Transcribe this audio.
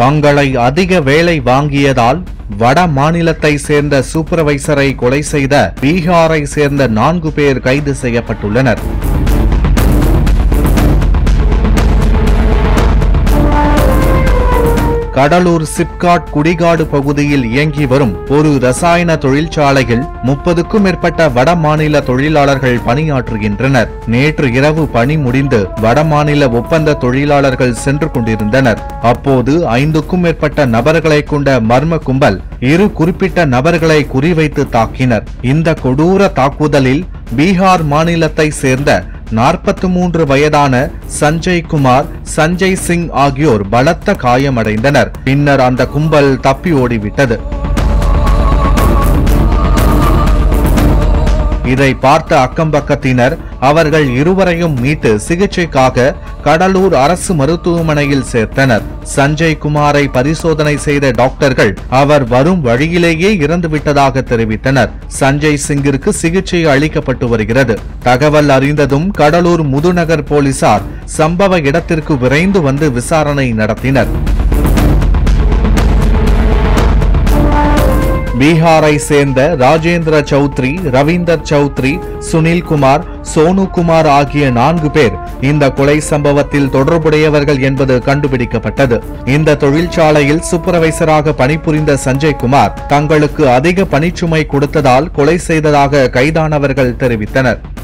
தங்களை அதிக வேலை வாங்கியதால் வட மாநிலத்தை சேர்ந்த சூப்பர்வைசரை கொலை செய்த பீகாரை சேர்ந்த நான்கு பேர் கைது செய்யப்பட்டுள்ளனர் கடலூர் சிப்காட் குடிகாடு பகுதியில் இயங்கி வரும் ஒரு ரசாயன தொழிற்சாலையில் முப்பதுக்கும் மேற்பட்ட வட மாநில தொழிலாளர்கள் பணியாற்றுகின்றனர் நேற்று இரவு பணி முடிந்து வடமாநில ஒப்பந்த தொழிலாளர்கள் சென்று கொண்டிருந்தனர் அப்போது ஐந்துக்கும் மேற்பட்ட நபர்களை கொண்ட மர்ம கும்பல் இரு குறிப்பிட்ட நபர்களை குறிவைத்து தாக்கினர் இந்த கொடூர தாக்குதலில் பீகார் மாநிலத்தை சேர்ந்த நாற்பத்தி மூன்று வயதான சஞ்சய் குமார் சஞ்சய் சிங் ஆகியோர் பலத்த காயமடைந்தனர் பின்னர் அந்த கும்பல் தப்பி ஓடிவிட்டது இதை பார்த்த அக்கம்பக்கத்தினர் அவர்கள் இருவரையும் மீட்டு சிகிச்சைக்காக கடலூர் அரசு மருத்துவமனையில் சேர்த்தனர் சஞ்சய் குமாரை பரிசோதனை செய்த டாக்டர்கள் அவர் வரும் வழியிலேயே இறந்துவிட்டதாக தெரிவித்தனர் சஞ்சய் சிங்கிற்கு சிகிச்சை அளிக்கப்பட்டு வருகிறது தகவல் அறிந்ததும் கடலூர் முதுநகர் போலீசார் சம்பவ இடத்திற்கு விரைந்து வந்து விசாரணை நடத்தினர் பீகாரை சேர்ந்த ராஜேந்திர சௌத்ரி ரவீந்தர் சௌத்ரி சுனில் குமார் சோனு குமார் ஆகிய நான்கு பேர் இந்த கொலை சம்பவத்தில் தொடர்புடையவர்கள் என்பது கண்டுபிடிக்கப்பட்டது இந்த தொழிற்சாலையில் சூப்பர்வைசராக பணிபுரிந்த சஞ்சய் குமார் தங்களுக்கு அதிக பணிச்சுமை கொடுத்ததால் கொலை செய்ததாக கைதானவர்கள் தெரிவித்தனர்